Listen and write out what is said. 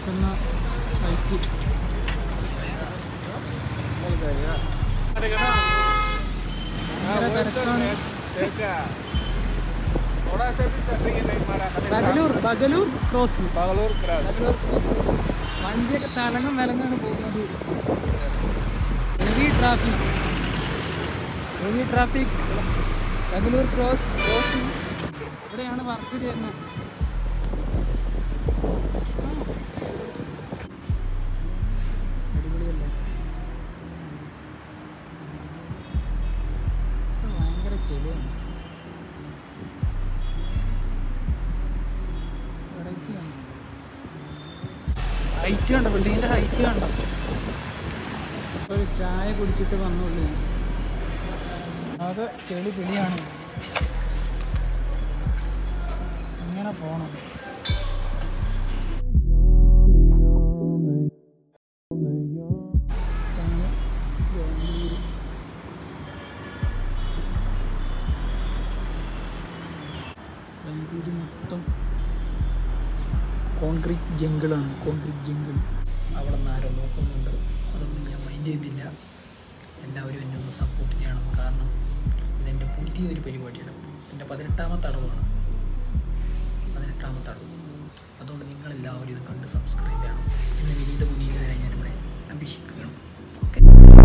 നടക്കുന്ന സൈറ്റ് ഭയങ്കര തിരക്കാണ് ബഗലൂർ ബഗലൂർ ക്രോസ് ബഗലൂർ വണ്ടിയൊക്കെ തലങ്ങും വിലങ്ങാണ് പോകുന്നത് heavy traffic heavy traffic Bangalore cross crossing ഇവിടെയാണ് വർക്ക് ചെയ്യുന്നത് അടിപൊളിയല്ലേ ഇത് ഭയങ്കര ചെളിയാണ് ഇവിടേക്ക് കണ്ടോ? ഹൈറ്റ് കണ്ടോ ബിൽഡിങ്ങിന്റെ ഹൈറ്റ് കണ്ടോ ഒരു ചായ കുടിച്ചിട്ട് വന്നുള്ളൂ അത് ചെളി പിടിയാണ് ഇങ്ങനെ പോണം ഇതാണ് ബാംഗ്ലൂര്. ബാംഗ്ലൂര് മൊത്തം കോൺക്രീറ്റ് ജംഗിളാണ് കോൺക്രീറ്റ് ജംഗിൾ അവിടെ നിന്ന് ആരോ നോക്കുന്നുണ്ട് അതൊന്നും ഞാൻ മൈൻഡ് ചെയ്തില്ല എല്ലാവരും എന്നെ ഒന്ന് സപ്പോർട്ട് ചെയ്യണം കാരണം ഇതെൻ്റെ പുതിയൊരു പരിപാടിയാണ് എൻ്റെ പതിനെട്ടാമത്തെ അടവാണ് പതിനെട്ടാമത്തെ അടവ് അതുകൊണ്ട് നിങ്ങളെല്ലാവരും ഇത് കണ്ട് സബ്സ്ക്രൈബ് ചെയ്യണം എന്ന വിനീത കുഞ്ഞിനെതിരെ ഞാനിവിടെ അഭിഷിക്കുകയാണ് ഓക്കെ